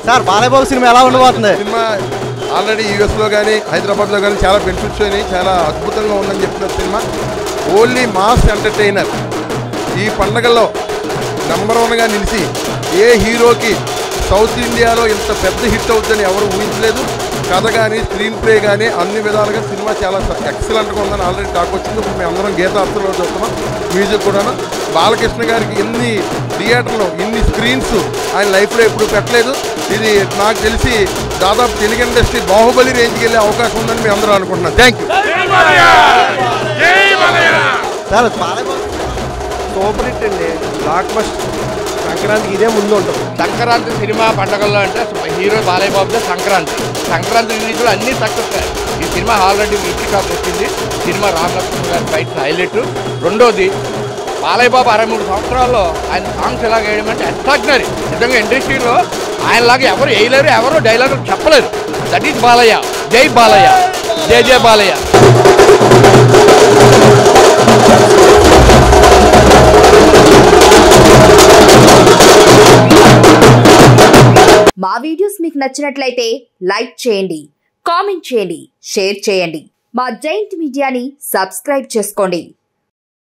sir Balayya Babu cinema ఎలా ఉండబోతుంది cinema already యూఎస్లో కానీ హైదరాబాద్లో కానీ చాలా బెనిఫిట్స్ అయినాయి చాలా అద్భుతంగా ఉందని చెప్తున్నారు సినిమా ఓన్లీ మాస్ ఎంటర్టైనర్ ఈ పండగల్లో నెంబర్ వన్గా నిలిచి ఏ హీరోకి సౌత్ ఇండియాలో ఇంత పెద్ద హిట్ అవుతుందని ఎవరు ఊహించలేదు కథ కానీ స్క్రీన్ ప్లే కానీ అన్ని విధాలుగా సినిమా చాలా ఎక్సలెంట్గా ఉందని ఆల్రెడీ టాక్ వచ్చింది ఇప్పుడు మేము అందరం గీతార్థంలో చూస్తున్నాం మ్యూజిక్ కూడాను బాలకృష్ణ గారికి ఎన్ని థియేటర్లో ఇన్ని స్క్రీన్స్ ఆయన లైఫ్లో ఎప్పుడు పెట్టలేదు ఇది నాకు తెలిసి దాదాపు తెలుగు ఇండస్ట్రీ బాహుబలి రేంజ్కి వెళ్ళే అవకాశం ఉందని మేము అందరూ అనుకుంటున్నాం thank you sir Balayya Babu super hit అండి బ్లాక్ బస్ట్ సంక్రాంతికి ఇదే ముందు ఉంటుంది సంక్రాంతి సినిమా పండగల్లో అంటే హీరో బాలయ్య బాబుతో సంక్రాంతి సంక్రాంతి రిలీజ్లో అన్ని సక్సెస్ ఈ సినిమా ఆల్రెడీ టాప్ వచ్చింది సినిమా రామలక్ష్మణ్ గారి ఫైట్ హైలైట్ రెండోది బాలయ్య బాబు అరవై మూడు సంవత్సరాల్లో ఆయన సాంగ్స్ ఎలాగ వేయడం అంటే ఎక్స్ట్రాడినరీ నిజంగా ఇండస్ట్రీలో ఆయనలాగా ఎవరు వేయలేరు ఎవరు డైలాగ్ చెప్పలేరు దట్ ఈజ్ బాలయ్య జై బాలయ్య జై జై బాలయ్య మా వీడియోస్ మీకు నచ్చినట్లయితే లైక్ చేయండి కామెంట్ చేయండి షేర్ చేయండి మా జైంట్ మీడియాని సబ్స్క్రైబ్ చేసుకోండి